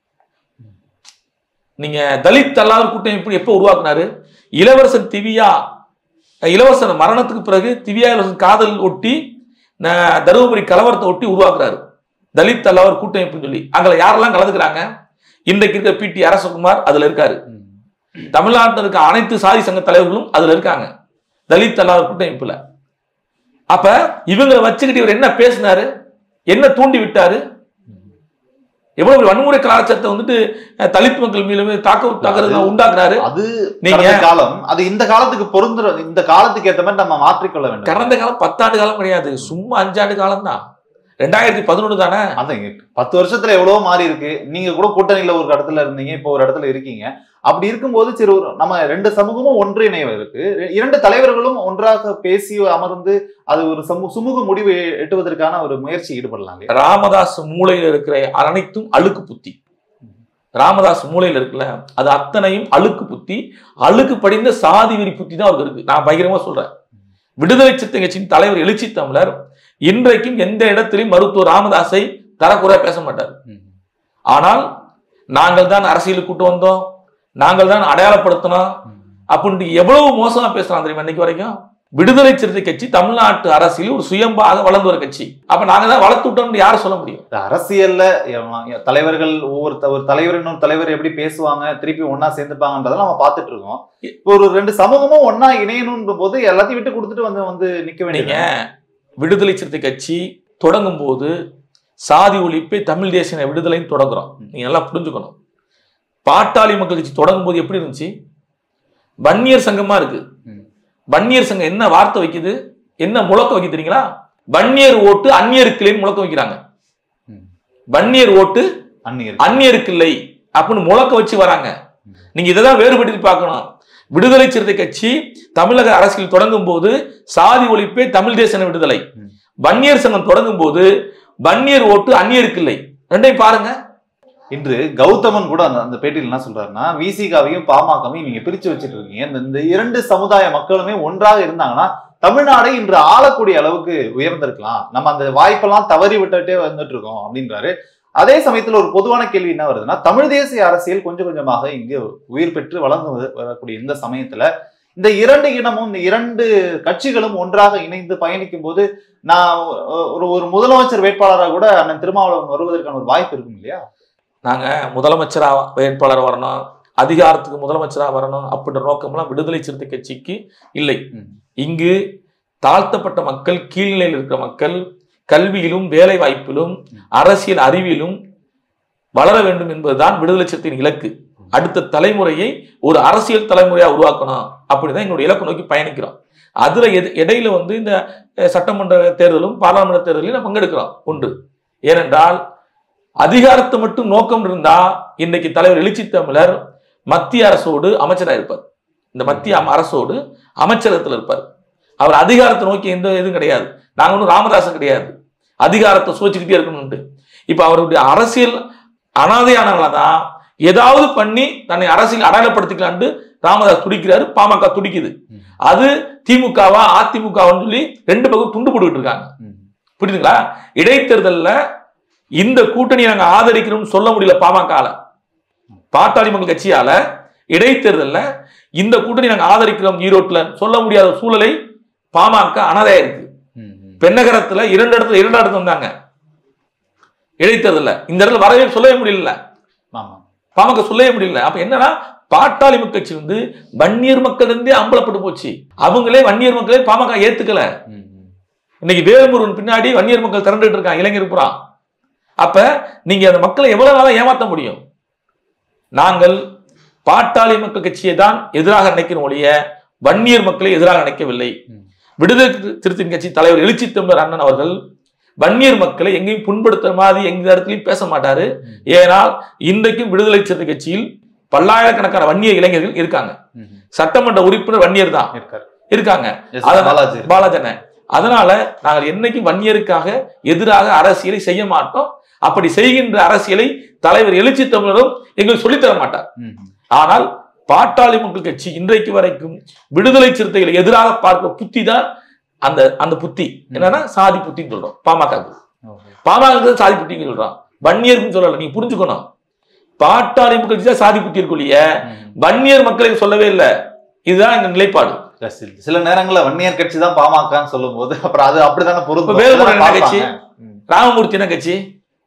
A: நீங்க தலித் அல்லாதவர் கூட்டமைப்பு எப்போ உருவாக்குனாரு இளவரசன் திவ்யா இளவரசன் மரணத்துக்கு பிறகு திவ்யா இளவரசன் காதல் ஒட்டி ந- தருமபுரி கலவரத்தை ஒட்டி உருவாக்குறாரு தலித் அல்லாதவர் கூட்டமைப்புன்னு சொல்லி அங்கே யாரெல்லாம் கலந்துக்கிறாங்க இன்றைக்கு இருக்க பி டி அரசகுமார் அதுல இருக்காரு
B: ம்.
A: தமிழ்நாட்டில் இருக்க அனைத்து சாதி சங்க தலைவர்களும் அதுல இருக்காங்க தலித் அல்லாத கூட்டமைப்புல அப்ப இவங்களை வச்சுக்கிட்டு இவர் என்ன பேசினாரு என்ன தூண்டி விட்டாரு எவ்வளவு பெரிய வன்முறை கலாச்சாரத்தை வந்துட்டு அஹ், தலித் மக்கள் மீது தாக்க தாக்குறது உண்டாக்குறாரு
B: அது
A: நீங்க
B: கடந்த காலம் அது இந்த காலத்துக்கு பொருந்துற இந்த காலத்துக்கு ஏத்த மாதிரி நம்ம மாற்றிக்கொள்ள வேண்டும்
A: கடந்த காலம் பத்தாண்டு காலம் கிடையாது சும்மா அஞ்சாண்டு காலம் தான் ரெண்டாயிரத்தி பதினொன்று தானே
B: அதான் பத்து வருஷத்துல எவ்வளவோ மாறி இருக்கு நீங்க கூட கூட்டணியில ஒரு இடத்துல இருந்தீங்க இப்போ ஒரு இடத்துல இருக்கீங்க அப்படி இருக்கும்போது சரி ஒரு நம்ம ரெண்டு சமூகமும் ஒன்றிணைய இருக்கு இரண்டு தலைவர்களும் ஒன்றாக பேசி அமர்ந்து அது ஒரு சமூ சுமூக முடிவு எட்டுவதற்கான ஒரு முயற்சி ஈடுபடலாம் இல்லையா?
A: ராமதாஸ் மூளையில இருக்கிற அனைத்தும் அழுக்கு புத்தி ராமதாஸ் மூளையில இருக்குல்ல அது அத்தனையும் அழுக்கு புத்தி அழுக்கு படிந்த சாதி வெறி புத்தி தான் அவருக்கு இருக்கு நான் பகிரமா சொல்றேன் விடுதலை சிறுத்தை கட்சியின் தலைவர் எழுச்சி தமிழர் இன்றைக்கும் எந்த இடத்திலும் மருத்துவர் ராமதாஸை தரக்குறையா பேச மாட்டார் ஆனால் நாங்கள் தான் அரசியலுக்கு கூட்டு வந்தோம் நாங்கள் தான் அடையாளப்படுத்தினோம் அப்படின்ட்டு எவ்வளவு மோசமா பேசுறான் தெரியுமா இன்னைக்கு வரைக்கும் விடுதலை சிறுத்தை கட்சி தமிழ்நாட்டு அரசியல் ஒரு சுயம்பாக வளர்ந்து ஒரு கட்சி அப்ப நாங்க தான் வளர்த்து விட்டோம்னு யாரும் சொல்ல முடியும்
B: இந்த அரசியல்ல எவ- தலைவர்கள் ஒவ்வொரு த- ஒரு தலைவர் இன்னொரு தலைவர் எப்படி பேசுவாங்க திருப்பி ஒன்னா சேர்ந்துப்பாங்கன்றதை நம்ம பார்த்துட்டு இருக்கோம் இப்போ ஒரு ரெண்டு சமூகமும் ஒன்னா இணையணுன்ற போது எல்லாத்தையும் விட்டு கொடுத்துட்டு வந்து வந்து நிக்க
A: நீங்க
B: வேண்டியது
A: விடுதலை சிறுத்தை கட்சி தொடங்கும் போது சாதி ஒழிப்பை தமிழ் தேசிய விடுதலைன்னு தொடங்குறோம் நீங்க நல்லா புரிஞ்சுக்கணும் பாட்டாளி மக்கள் கட்சி தொடங்கும் போது எப்படி இருந்துச்சு வன்னியர் சங்கமா இருக்கு
B: ம்.
A: வன்னியர் சங்கம் என்ன வார்த்தை வைக்குது என்ன முழக்கம் வைக்க தெரியுங்களா வன்னியர் ஓட்டு அந்நியருக்கு இல்லைன்னு முழக்கம் வைக்கிறாங்க
B: ம்.
A: வன்னியர் ஓட்டு
B: அந்நியர்
A: அந்நியருக்கு இல்லை அப்படின்னு முழக்க வச்சு வராங்க நீங்க இதை தான் வேறுபடுத்தி பார்க்கணும் விடுதலை சிறுத்தை கட்சி தமிழக அரசியல் தொடங்கும் போது சாதி ஒழிப்பே தமிழ் தேசன விடுதலை
B: ம்.
A: வன்னியர் சங்கம் தொடங்கும் போது வன்னியர் ஓட்டு அந்நியருக்கு இல்லை ரெண்டையும் பாருங்க
B: இன்று கௌதமன் கூட அந்த அந்த பேட்டியில் என்ன சொல்றாருன்னா விசிகாவையும் பாமகவையும் நீங்க பிரிச்சு வச்சிட்டு இருக்கீங்க இந்த- இந்த இரண்டு சமுதாய மக்களுமே ஒன்றாக இருந்தாங்கன்னா தமிழ்நாடை இன்று ஆளக்கூடிய அளவுக்கு உயர்ந்திருக்கலாம் நம்ம அந்த வாய்ப்பெல்லாம் தவறி விட்டுட்டே வந்துட்டு இருக்கோம் அப்படின்றாரு அதே சமயத்துல ஒரு பொதுவான கேள்வி என்ன வருதுன்னா தமிழ் தேசிய அரசியல் கொஞ்சம் கொஞ்சமாக இங்கு உயிர் பெற்று வளர்ந்து வ- வரக்கூடிய இந்த சமயத்துல இந்த இரண்டு இனமும் இந்த இரண்டு கட்சிகளும் ஒன்றாக இணைந்து பயணிக்கும் போது நான் ஒரு ஒரு முதலமைச்சர் வேட்பாளராக கூட அண்ணன் திருமாவளவன் வருவதற்கான ஒரு வாய்ப்பு இருக்கும் இல்லையா
A: நாங்க முதலமைச்சரா வேட்பாளர் வரணும் அதிகாரத்துக்கு முதலமைச்சரா வரணும் அப்படின்ற நோக்கம்லாம் விடுதலை சிறுத்தை கட்சிக்கு இல்லை
B: ம்.
A: இங்கு தாழ்த்தப்பட்ட மக்கள் கீழ்நிலையில் இருக்கிற மக்கள் கல்வியிலும் வேலை வாய்ப்பிலும் அரசியல் அறிவிலும் வளர வேண்டும் என்பதுதான் விடுதலை சிறுத்தையின் இலக்கு அடுத்த தலைமுறையை ஒரு அரசியல் தலைமுறையா உருவாக்கணும் அப்படிதான் எங்களுடைய இலக்கு நோக்கி பயணிக்கிறோம் அதுல எது- இடையில வந்து இந்த அஹ், சட்டமன்ற தேர்தலும் பாராளுமன்ற தேர்தலையும் நான் பங்கெடுக்கிறோம் ஒன்று ஏனென்றால் அதிகாரத்தை மட்டும் நோக்கம் இருந்தா இன்னைக்கு தலைவர் எழுச்சி தமிழர் மத்திய அரசோடு அமைச்சராக இருப்பார் இந்த மத்திய அம- அரசோடு அமைச்சரகத்தில் இருப்பார் அவர் அதிகாரத்தை நோக்கி எந்த இதுவும் கிடையாது நாங்க ஒன்றும் ராமதாசன் கிடையாது அதிகாரத்தை சுவைச்சுக்கிட்டே இருக்கணும்ட்டு இப்போ அவருடைய அரசியல் அனாதையானவங்கள தான் ஏதாவது பண்ணி தன்னை அரசியல் அடையாளப்படுத்திக்கலான்ட்டு ராமதாஸ் துடிக்கிறாரு பாமக துடிக்குது
B: ம்.
A: அது திமுகவா அதிமுகவான்னு சொல்லி ரெண்டு பக்கம் துண்டு போட்டுக்கிட்டு இருக்காங்க
B: ம்.
A: புரியுதுங்களா இடைத்தேர்தல்ல இந்த கூட்டணியை நாங்க ஆதரிக்கிறோம்னு சொல்ல முடியல பாமகல பாட்டாளி மக்கள் கட்சியால இடைத்தேர்தல்ல இந்த கூட்டணி நாங்க ஆதரிக்கிறோம் ஈரோட்ல சொல்ல முடியாத சூழலை பாமக அனாதையா இருக்கு
B: ம், ம்.
A: பெண்ணகரத்துல இரண்டு இடத்துல இரண்டு இடத்துல வந்தாங்க இடைத்தேர்தல்ல இந்த இடத்துல வரவே சொல்லவே முடியல
B: ஆமா
A: பாமக சொல்லவே முடியல அப்ப என்னன்னா பாட்டாளி மக்கள் கட்சி வந்து வன்னியர் மக்கள் இருந்தே அம்பலப்பட்டு போச்சு அவங்களே வன்னியர் மக்களே பாமக ஏத்துக்கல
B: ம், ம்.
A: இன்னைக்கு வேல்முருகன் பின்னாடி வன்னியர் மக்கள் திரண்டுட்டு இருக்காங்க இளைஞர் புறா அப்ப நீங்க அந்த மக்களை எவ்வளவு நாளா ஏமாத்த முடியும் நாங்கள் பாட்டாளி மக்கள் கட்சியை தான் எதிராக நினைக்கிறோம் ஒழிய வன்னியர் மக்களை எதிராக நினைக்கவில்லை
B: ம்.
A: விடுதலை திருத்தின் கட்சி தலைவர் எழுச்சி தமிழர் அண்ணன் அவர்கள் வன்னியர் மக்களை எங்கேயும் புண்படுத்துற மாதிரி எந்த இடத்துலையும் பேச மாட்டாரு
B: ம்.
A: ஏனால் இன்றைக்கும் விடுதலை சிறுத்தை கட்சியில் பல்லாயிரக்கணக்கான வன்னியர் இளைஞர்கள் இருக்காங்க
B: ம், ம்.
A: சட்டமன்ற உறுப்பினர் வன்னியர் தான்
B: இருக்காரு
A: இருக்காங்க
B: எஸ்.
A: அத-
B: பாலாஜி இருக்காரு.
A: பாலாஜன அதனால நாங்கள் என்னைக்கும் வன்னியருக்காக எதிராக அரசியலை செய்ய மாட்டோம் அப்படி செய்கின்ற அரசியலை தலைவர் எழுச்சி தமிழரும் எங்களுக்கு சொல்லித்தர மாட்டார்
B: ம், ம்.
A: ஆனால் பாட்டாளி மக்கள் கட்சி இன்றைக்கு வரைக்கும் விடுதலை சிறுத்தைகளை எதிராக பார்க்கிற புத்தி தான் அந்த அந்த புத்தி என்னன்னா சாதி புத்தின்னு சொல்றோம் பாமக
B: ஓகே.
A: பாமக சாதி புத்தின்னு சொல்றோம் வன்னியருக்குன்னு சொல்லல நீங்க புரிஞ்சுக்கணும் பாட்டாளி மக்கள் கட்சி தான் சாதி புத்தி இருக்கும் இல்லையா
B: ம், ம்.
A: வன்னியர் மக்களை சொல்லவே இல்லை இதுதான் எங்க நிலைப்பாடு
B: எஸ், இது சில நேரங்கள்ல வன்னியர் கட்சி தான் பாமகன்னு சொல்லும் போது அப்புறம் அது அப்படித்தானே
A: இப்ப
B: பொருந்தும்
A: வேலுமணி என்ன
B: பார்ப்பாங்க.
A: கட்சி?
B: ம்.
A: ராமமூர்த்தி என்ன கட்சி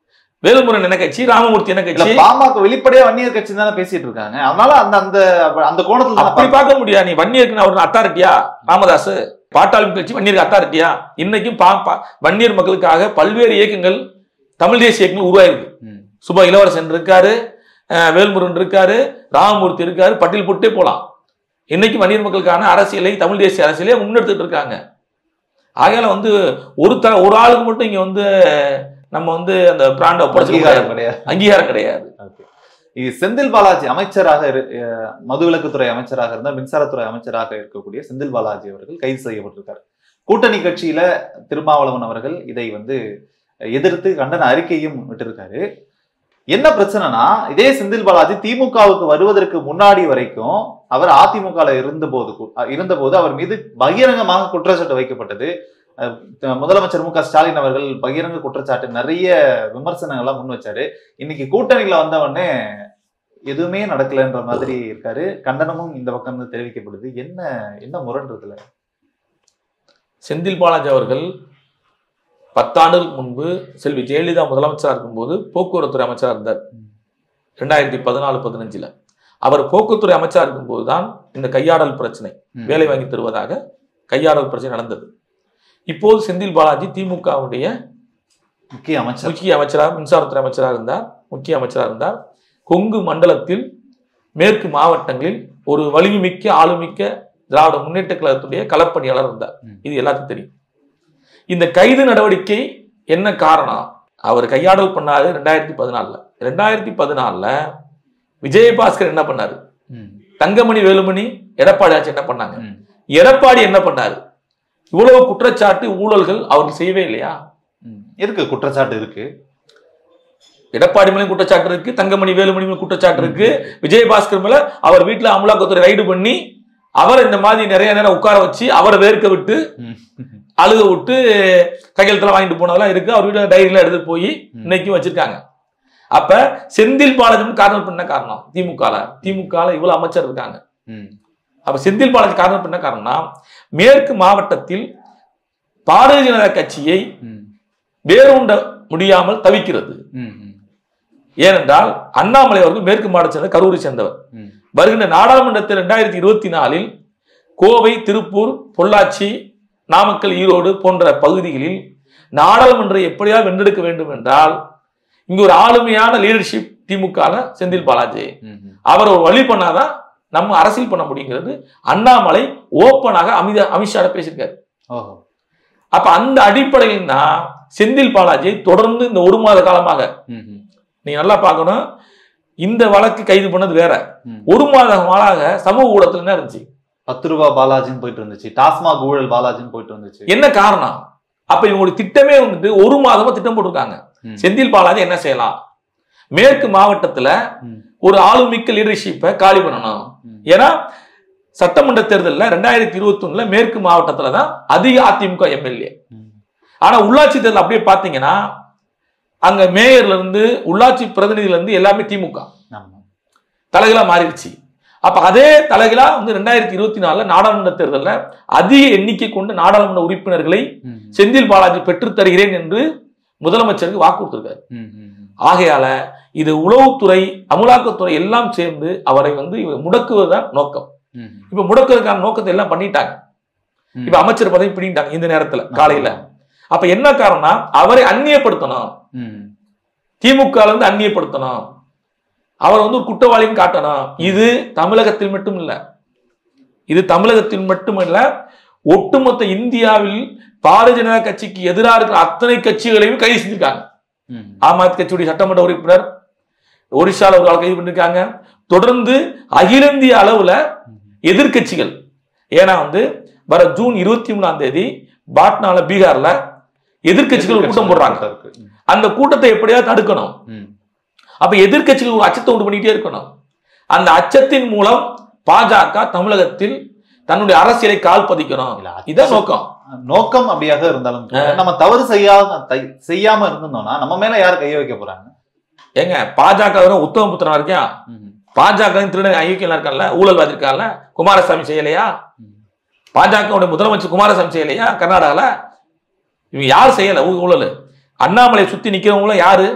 A: வேலுமுருகன் என்ன கட்சி ராமமூர்த்தி என்ன
B: இல்ல
A: கட்சி
B: பாமக வெளிப்படையா வன்னியர் கட்சி தானே பேசிட்டு இருக்காங்க அதனால அந்த அந்த அந்த கோணத்துல தானே
A: அப்படி பார்க்க முடியாது நீ வன்னியருக்கு அவர் அத்தாரிட்டியா ராமதாஸ் பாட்டாளி கட்சி வன்னியருக்கு அத்தாரிட்டியா இன்னைக்கும் பா பா- வன்னியர் மக்களுக்காக பல்வேறு இயக்கங்கள் தமிழ் தேசிய இயக்கங்கள் உருவாயிருக்கு
B: ம்.
A: சுபா இளவரசன் இருக்காரு அஹ் வேல்முருகன் இருக்காரு ராமமூர்த்தி இருக்காரு பட்டியல் போட்டே போலாம் இன்னைக்கு வன்னியர் மக்களுக்கான அரசியலை தமிழ் தேசிய அரசியலை முன்னெடுத்துட்டு இருக்காங்க ஆகையால வந்து ஒரு த ஒரு ஆளுக்கு மட்டும் இங்க வந்து நம்ம வந்து அந்த பிராண்ட ஒப்படைச்சு
B: அங்கீகாரம் கிடையாது
A: அங்கீகாரம் கிடையாது
B: இது செந்தில் பாலாஜி அமைச்சராக இரு- அஹ் மதுவிலக்குத்துறை அமைச்சராக இருந்தால் மின்சாரத்துறை அமைச்சராக இருக்கக்கூடிய செந்தில் பாலாஜி அவர்கள் கைது செய்யப்பட்டிருக்கார் கூட்டணி கட்சியில திருமாவளவன் அவர்கள் இதை வந்து எதிர்த்து கண்டன அறிக்கையும் விட்டிருக்காரு என்ன பிரச்சனைனா இதே செந்தில் பாலாஜி திமுகவுக்கு வருவதற்கு முன்னாடி வரைக்கும் அவர் அதிமுக இருந்தபோது கு- அஹ் இருந்தபோது அவர் மீது பகிரங்கமாக குற்றச்சாட்டு வைக்கப்பட்டது அஹ் த- முதலமைச்சர் மு க ஸ்டாலின் அவர்கள் பகிரங்க குற்றச்சாட்டு நிறைய விமர்சனங்கள்லாம் முன் வச்சாரு இன்னைக்கு கூட்டணியில வந்த உடனே எதுவுமே நடக்கலன்ற மாதிரி இருக்காரு கண்டனமும் இந்த பக்கம் இருந்து தெரிவிக்கப்படுது என்ன என்ன முரண்றதுல
A: செந்தில் பாலாஜி அவர்கள் பத்தாண்டுகளுக்கு முன்பு செல்வி ஜெயலலிதா முதலமைச்சராக இருக்கும்போது போக்குவரத்துறை அமைச்சராக இருந்தார் ரெண்டாயிரத்தி பதினாலு பதினஞ்சுல அவர் போக்குவரத்துறை அமைச்சராக இருக்கும்போது தான் இந்த கையாடல் பிரச்சனை வேலை வாங்கி தருவதாக கையாடல் பிரச்சனை நடந்தது இப்போது செந்தில் பாலாஜி திமுகவுடைய
B: முக்கிய அமைச்சர்
A: முக்கிய அமைச்சராக மின்சாரத்துறை அமைச்சராக இருந்தார் முக்கிய அமைச்சராக இருந்தார் கொங்கு மண்டலத்தில் மேற்கு மாவட்டங்களில் ஒரு வலிமைமிக்க ஆளுமிக்க திராவிட முன்னேற்ற கழகத்துடைய களப்பணியாளர் இருந்தார்
B: ம்.
A: இது எல்லாத்துக்கும் தெரியும் இந்த கைது நடவடிக்கை என்ன காரணம் அவர் கையாடல் பண்ணாரு ரெண்டாயிரத்தி பதினாலில் ரெண்டாயிரத்தி பதினாலில் விஜயபாஸ்கர் என்ன பண்ணாரு
B: ம்,
A: தங்கமணி வேலுமணி எடப்பாடி ஆட்சி என்ன பண்ணாங்க
B: ம்,
A: எடப்பாடி என்ன பண்ணாரு இவ்வளவு குற்றச்சாட்டு ஊழல்கள் அவர் செய்யவே இல்லையா
B: ம். இருக்கு குற்றச்சாட்டு இருக்கு
A: எடப்பாடி மேலும் குற்றச்சாட்டு இருக்கு தங்கமணி வேலுமணி மேல குற்றச்சாட்டு இருக்கு விஜயபாஸ்கர் மேல அவர் வீட்டுல அமலாக்கத்துறை ரைடு பண்ணி அவர் இந்த மாதிரி நிறைய நேரம் உட்கார வச்சு அவரை வேர்க்க விட்டு
B: ம்,
A: அழுக விட்டு கையெழுத்தெல்லாம் வாங்கிட்டு போனதெல்லாம் இருக்கு அவர் வீட்டுல டைரியில எடுத்து போய்
B: ம்.
A: இன்னைக்கும் வச்சிருக்காங்க அப்ப செந்தில் பாலாஜி காரணம் பண்ண காரணம் திமுகல திமுகல இவ்வளவு அமைச்சர் இருக்காங்க
B: ம்,
A: அப்ப செந்தில் பாலாஜி காரணம் பண்ண காரணம்னா மேற்கு மாவட்டத்தில் பாரதிய ஜனதா கட்சியை
B: ம்,
A: வேரூண்ட முடியாமல் தவிக்கிறது
B: ம், ம்,
A: ஏனென்றால் அண்ணாமலை அவர்கள் மேற்கு மாவட்ட சேர்ந்த கரூரை சேர்ந்தவர்
B: ம்.
A: வருகின்ற நாடாளுமன்றத்தில் ரெண்டாயிரத்தி இருபத்தி நாலில் கோவை திருப்பூர் பொள்ளாச்சி நாமக்கல் ஈரோடு போன்ற பகுதிகளில் நாடாளுமன்றம் எப்படியா வென்றெடுக்க வேண்டும் என்றால் இங்கு ஒரு ஆளுமையான லீடர்ஷிப் திமுக செந்தில் பாலாஜி
B: ம், ம்.
A: அவர் ஒரு வழி பண்ணாதான் நம்ம அரசியல் பண்ண முடியுங்கிறது அண்ணாமலை ஓப்பனாக அமித அமித்ஷாட பேசியிருக்காரு
B: ஓஹோ
A: அப்ப அந்த அடிப்படையில் தான் செந்தில் பாலாஜியை தொடர்ந்து இந்த ஒரு மாத காலமாக
B: ம், ம்,
A: நீங்க நல்லா பார்க்கணும் இந்த வழக்கு கைது பண்ணது வேற
B: ம்.
A: ஒரு மாத காலாக சமூக ஊடகத்துல என்ன இருந்துச்சு
B: பத்து ரூபா பாலாஜின்னு போயிட்டு இருந்துச்சு டாஸ்மாக் ஊழல் பாலாஜின்னு போயிட்டு இருந்துச்சு
A: என்ன காரணம் அப்ப இவங்களுடைய திட்டமே வந்துட்டு ஒரு மாதமா திட்டம் போட்டிருக்காங்க
B: ம்.
A: செந்தில் பாலாஜி என்ன செய்யலாம் மேற்கு மாவட்டத்துல
B: ம்,
A: ஒரு ஆளுமிக்க லீடர்ஷிப்பை காலி பண்ணணும்
B: ம்.
A: ஏன்னா சட்டமன்ற தேர்தலில் ரெண்டாயிரத்தி இருபத்தி ஒண்ணுல மேற்கு மாவட்டத்துல தான் அதிக அதிமுக எம்எல்ஏ
B: ம்.
A: ஆனா உள்ளாட்சி தேர்தல் அப்படியே பாத்தீங்கன்னா அங்க மேயர்ல இருந்து உள்ளாட்சி பிரதிநிதியில இருந்து எல்லாமே திமுக
B: ஆமா.
A: தலைகளா மாறிடுச்சு அப்ப அதே தலைகளா வந்து ரெண்டாயிரத்தி இருபத்தி நாலுல நாடாளுமன்ற தேர்தலில் அதிக எண்ணிக்கை கொண்ட நாடாளுமன்ற உறுப்பினர்களை
B: ம்,
A: செந்தில் பாலாஜி பெற்றுத் தருகிறேன் என்று முதலமைச்சருக்கு வாக்கு கொடுத்திருக்காரு
B: ம், ம், ம்.
A: ஆகையால இது உளவுத்துறை அமலாக்கத்துறை எல்லாம் சேர்ந்து அவரை வந்து இவர் முடக்குவதுதான் நோக்கம்
B: ம், ம்.
A: இப்ப முடக்குவதற்கான நோக்கத்தை எல்லாம் பண்ணிட்டாங்க
B: ம்.
A: இப்ப அமைச்சர் பதவி பிடிங்கிட்டாங்க இந்த நேரத்துல காலையில அப்ப என்ன காரணம்னா அவரை அந்நியப்படுத்தணும்
B: ம்,
A: திமுக ல இருந்து அந்நியப்படுத்தணும் அவர் வந்து ஒரு குற்றவாளின்னு காட்டணும் இது தமிழகத்தில் மட்டும் இல்ல இது தமிழகத்தில் மட்டுமல்ல ஒட்டுமொத்த இந்தியாவில் பாரதிய ஜனதா கட்சிக்கு எதிராக இருக்கிற அத்தனை கட்சிகளையும் கைது செஞ்சிருக்காங்க
B: ம்.
A: ஆம் ஆத்மி கட்சியுடைய சட்டமன்ற உறுப்பினர் ஒரிசால ஒரு ஆள் கைது பண்ணிருக்காங்க தொடர்ந்து அகில இந்திய அளவுல எதிர்க்கட்சிகள் ஏன்னா வந்து வர ஜூன் இருபத்தி மூணாம் தேதி பாட்னால பீகார்ல எதிர்க்கட்சிகள் ஒரு கூட்டம் போடுறாங்க
B: இருக்கு. ம்,
A: அந்த கூட்டத்தை எப்படியாவது தடுக்கணும்
B: ம்.
A: அப்ப எதிர்க்கட்சிகள் ஒரு அச்சத்தை உண்டு பண்ணிட்டே இருக்கணும் அந்த அச்சத்தின் மூலம் பாஜக தமிழகத்தில் தன்னுடைய அரசியலை கால் பதிக்கணும்
B: இல்ல,
A: இதான் நோக்கம்
B: நோக்கம் அப்படியாக இருந்தாலும் கூட, நம்ம தவறு செய்யாம தை- செய்யாம இருந்தோம்னா நம்ம மேல யார் கைய வைக்க போறாங்க
A: ஏங்க பாஜக வெறும் உத்தம புத்திரனா இருக்கான்
B: ம்,
A: பாஜக திருடன் ஐக்கியம் இருக்கான்ல ஊழல்வாதி இருக்கான்ல குமாரசாமி செய்யலையா
B: ம்.
A: பாஜகவுடைய முதலமைச்சர் குமாரசாமி செய்யலையா கர்நாடகால இவங்க யார் செய்யல ஊ- ஊழல் அண்ணாமலை சுத்தி நிக்கிறவங்களும் யாரு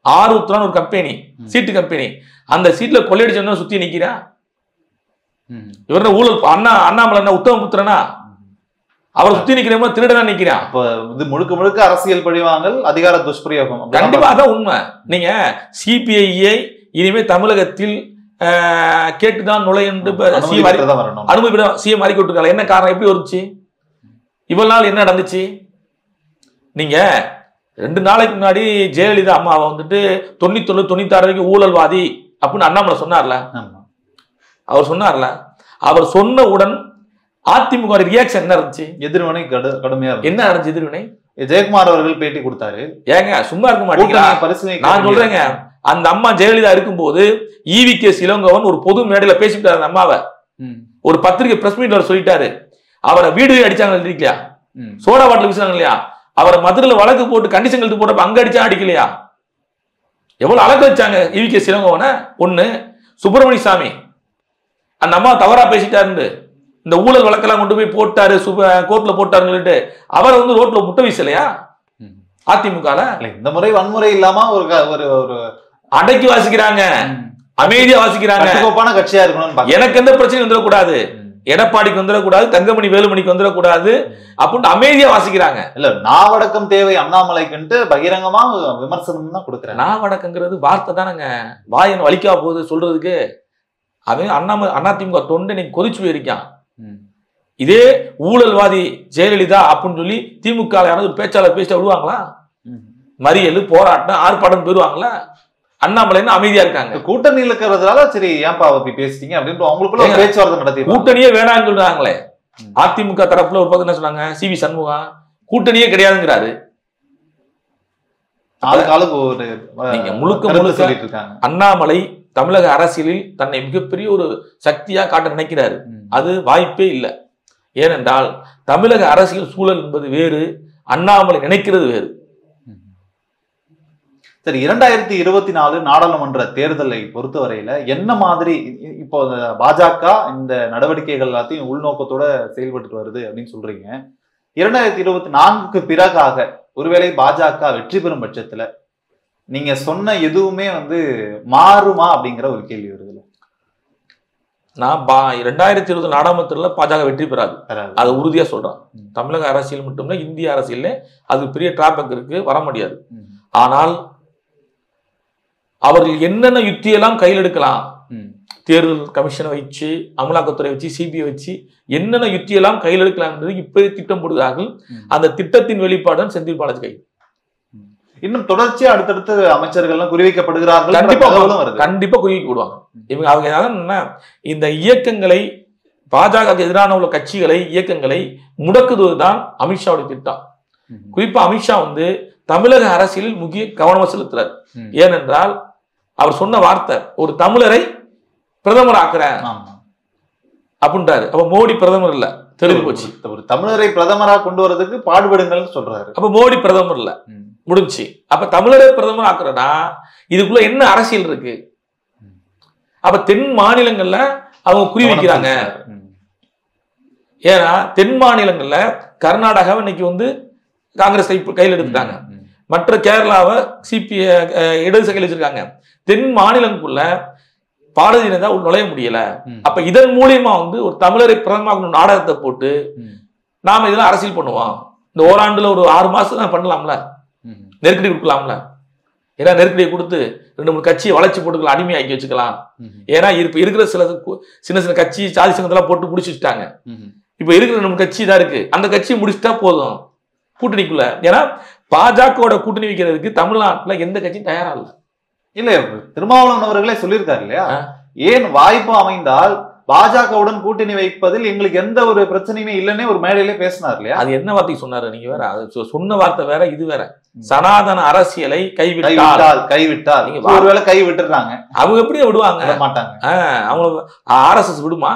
A: ஆர்வத்துலான்னு ஒரு கம்பெனி
B: ம்.
A: சீட்டு கம்பெனி அந்த சீட்ல கொள்ளையடிச்சவன சுத்தி நிக்கிறா
B: ம்.
A: இவர் என்ன ஊழல் அண்ணா அண்ணாமலை என்ன உத்தம புத்திரனா அவரை சுத்தி நிக்கிறவங்க திருடனா நிக்கிறான்
B: அப்ப இது முழுக்க முழுக்க அரசியல் பழிவாங்கல் அதிகார துஷ்பிரயோகம் அப்படிதான்
A: கண்டிப்பா அதான் உண்மை நீங்க சிபிஐயை இனிமே தமிழகத்தில் ஆஹ், கேட்டுதான் நுழை என்று இப்ப
B: அனுமதி
A: CM அறி-
B: பெற்றுதான் வரணும்
A: அனுமதி சிஎம் அறிக்கை விட்டுருக்காங்க என்ன காரணம் எப்படி வந்துச்சு இவ்வளவு நாள் என்ன நடந்துச்சு நீங்க ரெண்டு நாளைக்கு முன்னாடி ஜெயலலிதா அம்மாவை வந்துட்டு தொண்ணூத்தொன்னு தொண்ணூத்தாறு வரைக்கும் ஊழல்வாதி அப்படின்னு அண்ணாமலை சொன்னார்ல
B: ஆமா.
A: அவர் சொன்னார்ல அவர் சொன்னவுடன் அதிமுக ரியாக்ஷன் என்ன இருந்துச்சு
B: எதிர்வினை கடு- கடுமையா இருந்தது
A: என்ன நடந்துச்சு எதிர்வினை
B: ஜெயக்குமார் அவர்கள் பேட்டி கொடுத்தாரு
A: ஏங்க சும்மா இருக்க மாட்டீங்களா
B: கூட்டணி பரிசீலனை
A: நான் சொல்றேங்க அந்த அம்மா ஜெயலலிதா இருக்கும்போது ஈவி கே இளங்கோவன் ஒரு பொது மேடையில பேசிட்டாரு அந்த அம்மாவை
B: ம்.
A: ஒரு பத்திரிகை பிரஸ் மீட்ல அவர் சொல்லிட்டாரு அவரை வீடு அடிச்சாங்க இல்லையா
B: ம்.
A: சோடா பாட்டில் வீசினாங்க இல்லையா அவரை மதுரையில் வழக்கு போட்டு கண்டிஷன் கழுத்து போட்டப்ப அங்க அடிச்சா அடிக்கலையா எவ்வளவு அழகு வச்சாங்க ஈவி கே சிலங்கோவனை ஒண்ணு சுப்பிரமணிய சாமி அந்த அம்மா தவறா பேசிட்டாருன்னு இந்த ஊழல் வழக்கெல்லாம் கொண்டு போய் போட்டாரு சுப கோர்ட்ல போட்டாருன்னு சொல்லிட்டு அவரை வந்து ரோட்ல முட்டை வீசலையா
B: ம்.
A: அதிமுகல
B: இல்ல, இந்த முறை வன்முறை இல்லாம ஒரு க- ஒரு ஒரு
A: அடக்கி வாசிக்கிறாங்க அமைதியா வாசிக்கிறாங்க
B: கட்டுக்கோப்பான கட்சியா இருக்கணும்னு பாக்க-
A: எனக்கு எந்த பிரச்சனையும் வந்துடக்கூடாது
B: ம்.
A: எடப்பாடிக்கு வந்துடக்கூடாது தங்கமணி வேலுமணிக்கு வந்துடக்கூடாது அப்படின்னு அமைதியா வாசிக்கிறாங்க
B: இல்ல நாவடக்கம் தேவை அண்ணாமலைக்குன்ட்டு பகிரங்கமா விமர்சனம் தான் கொடுக்குறேன்
A: நான் வடக்குங்கிறது வார்த்தை தானேங்க வாயன் வலிக்கா போகுது சொல்றதுக்கு அவன் அண்ணாம அதிமுக தொண்டை நீ கொதிச்சு போயிருக்கான்
B: ம்.
A: இதே ஊழல்வாதி ஜெயலலிதா அப்படின்னு சொல்லி திமுக ல யாராவது ஒரு பேச்சாளர் பேசிட்டு விடுவாங்களா
B: ம்.
A: மறியல் போராட்டம் ஆர்ப்பாட்டம் போயிருவாங்களா அண்ணாமலைன்னு அமைதியா இருக்காங்க
B: இப்ப கூட்டணியில் இருக்கிறதுனால சரி ஏன்பா அப்படி பேசிட்டீங்க அப்படின்ட்டு அவங்களுக்குள்ள ஒரு
A: ஏங்க,
B: பேச்சுவார்த்தை நடத்தி
A: கூட்டணியே வேணாம்னு சொல்றாங்களே
B: ம்.
A: அதிமுக தரப்புல ஒரு பக்கம் என்ன சொன்னாங்க சி வி சண்முகம் கூட்டணியே கிடையாதுங்கிறாரு
B: ஆளுக்கு ஆளுக்கு ஒரு அஹ்,
A: நீங்க முழுக்க
B: கருத்து
A: முழுக்க
B: சொல்லிட்டு இருக்காங்க
A: அண்ணாமலை தமிழக அரசியலில் தன்னை மிகப்பெரிய ஒரு சக்தியா காட்ட நினைக்கிறாரு
B: ம்.
A: அது வாய்ப்பே இல்லை ஏனென்றால் தமிழக அரசியல் சூழல் என்பது வேறு அண்ணாமலை நினைக்கிறது வேறு
B: சரி இரண்டாயிரத்தி இருபத்தி நாலு நாடாளுமன்ற தேர்தலை பொறுத்தவரையில என்ன மாதிரி இ- இ- இப்போ இந்த பாஜக இந்த நடவடிக்கைகள் எல்லாத்தையும் உள்நோக்கத்தோட செயல்பட்டு வருது அப்படின்னு சொல்றீங்க இரண்டாயிரத்தி இருபத்தி நான்குக்கு பிறகாக ஒருவேளை பாஜக வெற்றி பெறும் பட்சத்துல நீங்க சொன்ன எதுவுமே வந்து மாறுமா அப்படிங்கிற ஒரு கேள்வி வருது
A: நான் பா ரெண்டாயிரத்தி இருபது நாடாளுமன்றத்தில் பாஜக வெற்றி பெறாது அதை உறுதியா சொல்றேன்
B: ம்.
A: தமிழக அரசியல் மட்டும்ல இந்திய அரசியல்ல அது பெரிய டிராபக் இருக்கு வர முடியாது ஆனால் அவர்கள் என்னென்ன யுத்தியெல்லாம் கையில் எடுக்கலாம் தேர்தல் கமிஷனை வச்சு அமலாக்கத்துறை வச்சு சிபிஐ வச்சு என்னென்ன யுத்தியெல்லாம் கையில் எடுக்கலாம் என்பது இப்போதே திட்டம் போடுகிறார்கள்
B: ம்.
A: அந்த திட்டத்தின் வெளிப்பாடு செந்தில் பாலாஜி கை
B: இன்னும் தொடர்ச்சியா அடுத்தடுத்து அமைச்சர்கள்லாம் குறிவைக்கப்படுகிறார்கள்
A: கண்டிப்பா
B: தகவலும் வருது
A: கண்டிப்பா குறிவிக்க விடுவாங்க இவங்க அவங்க அதான் என்ன இந்த இயக்கங்களை பாஜக எதிரான உள்ள கட்சிகளை இயக்கங்களை முடக்குவது தான் அமித்ஷாவுடைய திட்டம்
B: ம்.
A: குறிப்பா அமித்ஷா வந்து தமிழக அரசியலில் முக்கிய கவனம் செலுத்துறார்
B: ம்.
A: ஏனென்றால் அவர் சொன்ன வார்த்தை ஒரு தமிழரை பிரதமர் ஆக்குறேன்
B: ஆமா.
A: அப்படின்றாரு அப்ப மோடி பிரதமர் இல்ல தெரிஞ்சு போச்சு
B: ஒரு தமிழரை பிரதமரா கொண்டு வரதுக்கு பாடுபடுங்கள்னு சொல்றாரு
A: அப்ப மோடி பிரதமர் இல்ல
B: ம்.
A: முடிஞ்சு அப்ப தமிழரை பிரதமர் ஆக்குறனா இதுக்குள்ள என்ன அரசியல் இருக்கு
B: ம்.
A: அப்ப தென் மாநிலங்கள்ல அவங்க குறி வைக்கிறாங்க
B: ம்.
A: ஏன்னா தென் மாநிலங்கள்ல கர்நாடகாவை இன்னைக்கு வந்து காங்கிரஸ் கை கையில் எடுத்துட்டாங்க
B: ம்.
A: மற்ற கேரளாவை சிபி இடது கையில் வச்சிருக்காங்க தென் மாநிலங்களுக்குள்ள பாரதிய ஜனதா உள்ள நுழைய முடியல
B: ம்.
A: அப்ப இதன் மூலியமா வந்து ஒரு தமிழரை பிரதமர் நாடகத்தை போட்டு
B: ம்.
A: நாம இதெல்லாம் அரசியல் பண்ணுவோம் இந்த ஓராண்டுல ஒரு ஆறு மாசம் தான் பண்ணலாம்ல
B: ம்.
A: நெருக்கடி கொடுக்கலாம்ல ஏன்னா நெருக்கடியை கொடுத்து ரெண்டு மூணு கட்சியை வளர்ச்சி போட்டுக்கலாம் அடிமையாக்கி வச்சுக்கலாம்
B: ம்.
A: ஏன்னா இப்ப இருக்கிற சில கு- சின்ன சின்ன கட்சி சாதி சங்கத்தெல்லாம் போட்டு முடிச்சு வச்சுட்டாங்க
B: ம்.
A: இப்ப இருக்கிற நம்ம கட்சி தான் இருக்கு அந்த கட்சியை முடிச்சுட்டா போதும் கூட்டணிக்குள்ள ஏன்னா பாஜகவோட கூட்டணி வைக்கிறதுக்கு தமிழ்நாட்டுல எந்த கட்சியும் தயாரா இல்ல
B: இல்ல திருமாவளவன் அவர்களே சொல்லியிருக்காரு இல்லையா
A: ஆ.
B: ஏன் வாய்ப்பு அமைந்தால் பாஜகவுடன் கூட்டணி வைப்பதில் எங்களுக்கு எந்த ஒரு பிரச்சனையுமே இல்லைன்னே ஒரு மேடையிலே பேசினார் இல்லையா
A: அது என்ன வார்த்தை சொன்னாரு நீங்க வேற அது சொ- சொன்ன வார்த்தை வேற இது வேற
B: ம்.
A: சனாதன அரசியலை கைவிட்டால்
B: கைவிட்டால் கைவிட்டால்
A: நீங்க
B: இப்ப ஒருவேளை கை விட்டுறாங்க
A: அவங்க எப்படி விடுவாங்க
B: விட மாட்டாங்க
A: ஆஹ், அவங்க ஆர்எஸ்எஸ் விடுமா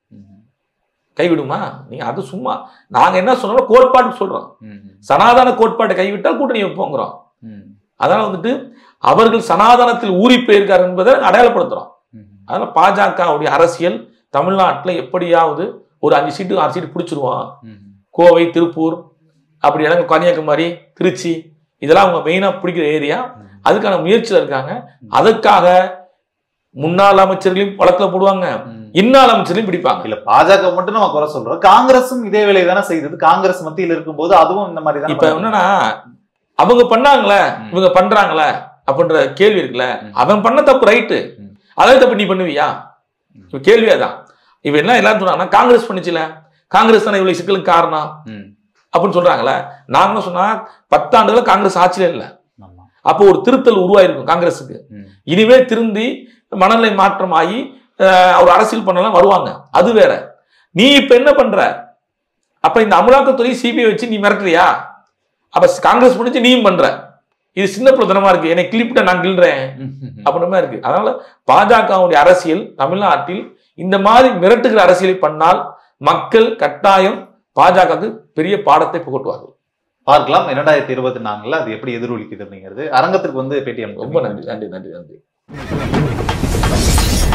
A: கைவிடுமா நீங்க அது சும்மா நாங்க என்ன சொன்னோம் கோட்பாட்டு சொல்றோம்
B: ம்.
A: சனாதன கோட்பாட்டை கைவிட்டால் கூட்டணி வைப்போங்கிறோம்
B: ம்.
A: அதனால வந்துட்டு அவர்கள் சனாதனத்தில் ஊறி போயிருக்கார் என்பதை அடையாளப்படுத்துறோம்
B: ம்.
A: அதனால பாஜகவுடைய அரசியல் தமிழ்நாட்டில் எப்படியாவது ஒரு அஞ்சு சீட்டு ஆறு சீட்டு பிடிச்சிருவோம்
B: ம்.
A: கோவை திருப்பூர் அப்படி இடங்கள் கன்னியாகுமரி திருச்சி இதெல்லாம் அவங்க மெயினாக பிடிக்கிற ஏரியா அதுக்கான முயற்சியில் இருக்காங்க அதற்காக முன்னாள் அமைச்சர்களையும் வழக்கில் போடுவாங்க
B: ம்.
A: இன்னாள் அமைச்சரையும் பிடிப்பாங்க
B: இல்ல பாஜக மட்டும் நம்ம குறை சொல்றோம் காங்கிரஸும் இதே வேலையை தானே செய்தது காங்கிரஸ் மத்தியில் இருக்கும்போது அதுவும் இந்த மாதிரி
A: இப்ப
B: தான்
A: என்னன்னா அவங்க பண்ணாங்களே
B: ம்.
A: இவங்க பண்றாங்களே அப்படின்ற கேள்வி இருக்குல்ல
B: ம்.
A: அவன் பண்ண தப்பு ரைட்டு
B: ம்.
A: அதே தப்பு நீ பண்ணுவியா
B: ம்.
A: இப்ப கேள்வி அதான் இப்ப என்ன எல்லாரும் சொன்னாங்கன்னா காங்கிரஸ் பண்ணுச்சுல காங்கிரஸ் தானே இவ்வளவு சிக்கலுக்கு காரணம்
B: ம்.
A: அப்படின்னு சொல்றாங்களே நாங்களும் சொன்னா பத்தாண்டுகள காங்கிரஸ் ஆட்சியில இல்ல
B: ஆமா.
A: அப்போ ஒரு திருத்தல் உருவாயிருக்கும் காங்கிரஸுக்கு
B: ம்.
A: இனிமே திருந்தி மனநிலை மாற்றம் ஆகி அஹ், ஒரு அரசியல் பண்ணலாம் வருவாங்க அது வேற நீ இப்ப என்ன பண்ற அப்ப இந்த அமலாக்கத்துறை சிபிஐ வச்சு நீ மிரட்டுறியா அப்ப காங்கிரஸ் முடிஞ்சு நீயும் பண்ற இது சின்ன பிரதனமா இருக்கு என்னை கிளிப்பிட்ட நான் கிள்றேன் அப்படின்ற மாதிரி இருக்கு அதனால பாஜகவுடைய அரசியல் தமிழ்நாட்டில் இந்த மாதிரி மிரட்டுகிற அரசியலை பண்ணால் மக்கள் கட்டாயம் பாஜகவுக்கு பெரிய பாடத்தை புகட்டுவார்கள்
B: பார்க்கலாம் இரண்டாயிரத்தி இருபத்தி நான்குல அது எப்படி எதிரொலிக்குது அப்படிங்கிறது அரங்கத்திற்கு வந்து பேட்டி
A: ரொம்ப
B: அளித்தமைக்கு
A: நன்றி நன்றி நன்றி நன்றி